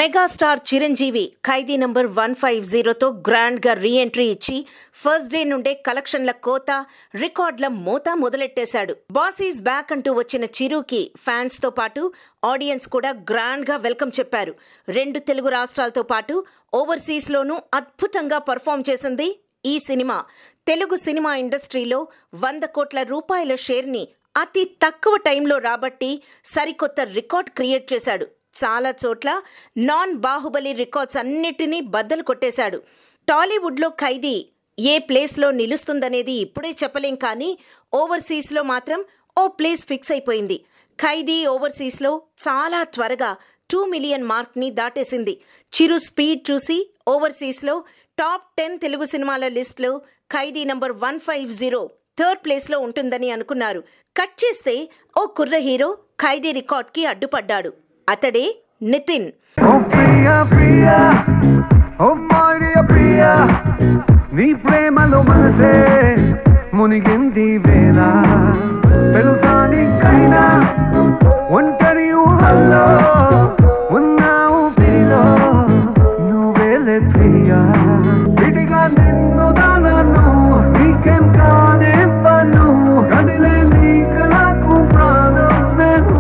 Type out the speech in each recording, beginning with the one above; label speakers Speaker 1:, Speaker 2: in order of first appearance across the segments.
Speaker 1: Megastar Chiranjeevi Khaidi number one five జీరోతో grand గా reentry ఇచ్చి ఫస్ట్ డే నుండే కలెక్షన్ల కోత రికార్డుల మోత మొదలెట్టేశాడు బాస్ ఈజ్ బ్యాక్ అంటూ వచ్చిన చిరుకి ఫ్యాన్స్ తో పాటు ఆడియన్స్ కూడా గ్రాండ్ గా వెల్కమ్ చెప్పారు రెండు తెలుగు రాష్ట్రాలతో పాటు ఓవర్సీస్ లోనూ అద్భుతంగా పర్ఫామ్ చేసింది ఈ సినిమా తెలుగు సినిమా ఇండస్ట్రీలో వంద కోట్ల రూపాయల షేర్ని అతి తక్కువ టైంలో రాబట్టి సరికొత్త రికార్డ్ క్రియేట్ చేశాడు చాలా చోట్ల నాన్ బాహుబలి రికార్డ్స్ అన్నిటినీ బద్దలు కొట్టేశాడు టాలీవుడ్లో ఖైదీ ఏ ప్లేస్లో నిలుస్తుందనేది ఇప్పుడే చెప్పలేం కానీ ఓవర్సీస్లో మాత్రం ఓ ప్లేస్ ఫిక్స్ అయిపోయింది ఖైదీ ఓవర్సీస్లో చాలా త్వరగా టూ మిలియన్ మార్క్ని దాటేసింది చిరు స్పీడ్ చూసి ఓవర్సీస్లో టాప్ టెన్ తెలుగు సినిమాల లిస్ట్లో Khaidi number one five zero third ప్లేస్లో ఉంటుందని అనుకున్నారు కట్ చేస్తే ఓ కుర్ర హీరో ఖైదీ రికార్డ్కి అడ్డుపడ్డాడు అతడే నితిన్
Speaker 2: ఓ ప్రియా ప్రియా ఓ మాడియ ప్రియా నీ ప్రేమలో మనసే మునిగింది వేళ తెలుసా నీకైనా ఒంటరి ఊహల్లో ఉన్నావు ప్రిలో నువ్వేలే ప్రియా విడిగా నిన్ను దానను నీకేం కానే పను కదిలే నీకు నాకు ప్రాణం నేను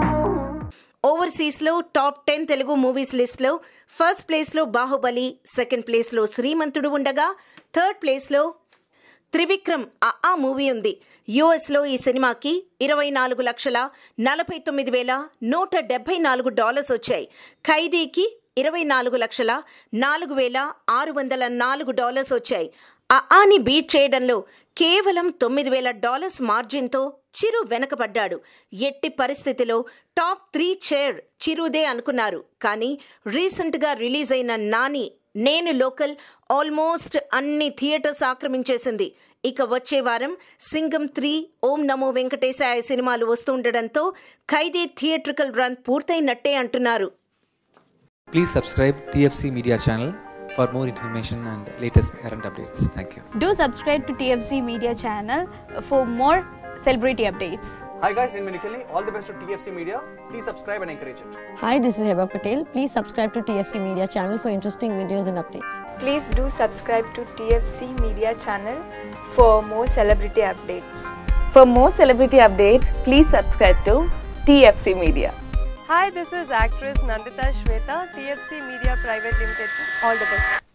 Speaker 1: ఓవర్సీస్లో టాప్ టెన్ తెలుగు మూవీస్ లిస్ట్లో ఫస్ట్ ప్లేస్లో బాహుబలి సెకండ్ ప్లేస్లో శ్రీమంతుడు ఉండగా థర్డ్ ప్లేస్లో త్రివిక్రమ్ ఆ ఆ మూవీ ఉంది యుఎస్లో ఈ సినిమాకి ఇరవై నాలుగు లక్షల నలభై తొమ్మిది వేల నూట డెబ్బై నాలుగు డాలర్స్ వచ్చాయి ఖైదీకి ఇరవై నాలుగు లక్షల నాలుగు వేల ఆరు వందల నాలుగు డాలర్స్ వచ్చాయి ఆ ఆని బీట్ చేయడంలో కేవలం తొమ్మిది వేల డాలర్స్ మార్జిన్తో చిరు వెనకబడ్డాడు ఎట్టి పరిస్థితిలో టాప్ త్రీ చైర్ చిరుదే అనుకున్నారు కానీ రీసెంట్గా రిలీజ్ అయిన నాని నేను లోకల్ ఆల్మోస్ట్ అన్ని థియేటర్స్ ఆక్రమించేసింది ఇక వచ్చే వారం సింగం త్రీ ఓం నమో వెంకటేశాయ సినిమాలు వస్తుండడంతో ఖైదీ థియేట్రికల్ రన్ పూర్తయినట్టే అంటున్నారు
Speaker 3: Please subscribe TFC Media channel for more information and latest current updates. Thank you.
Speaker 4: Do subscribe to TFC Media channel for more celebrity updates.
Speaker 5: Hi guys, in Minikali, all the best to TFC Media. Please subscribe and encourage it.
Speaker 6: Hi, this is Heba Patel. Please subscribe to TFC Media channel for interesting videos and updates.
Speaker 7: Please do subscribe to TFC Media channel for more celebrity updates.
Speaker 8: For more celebrity updates, please subscribe to TFC Media.
Speaker 9: Hi, this is actress Nandita Shweta, TFC Media Private Limited. All the best.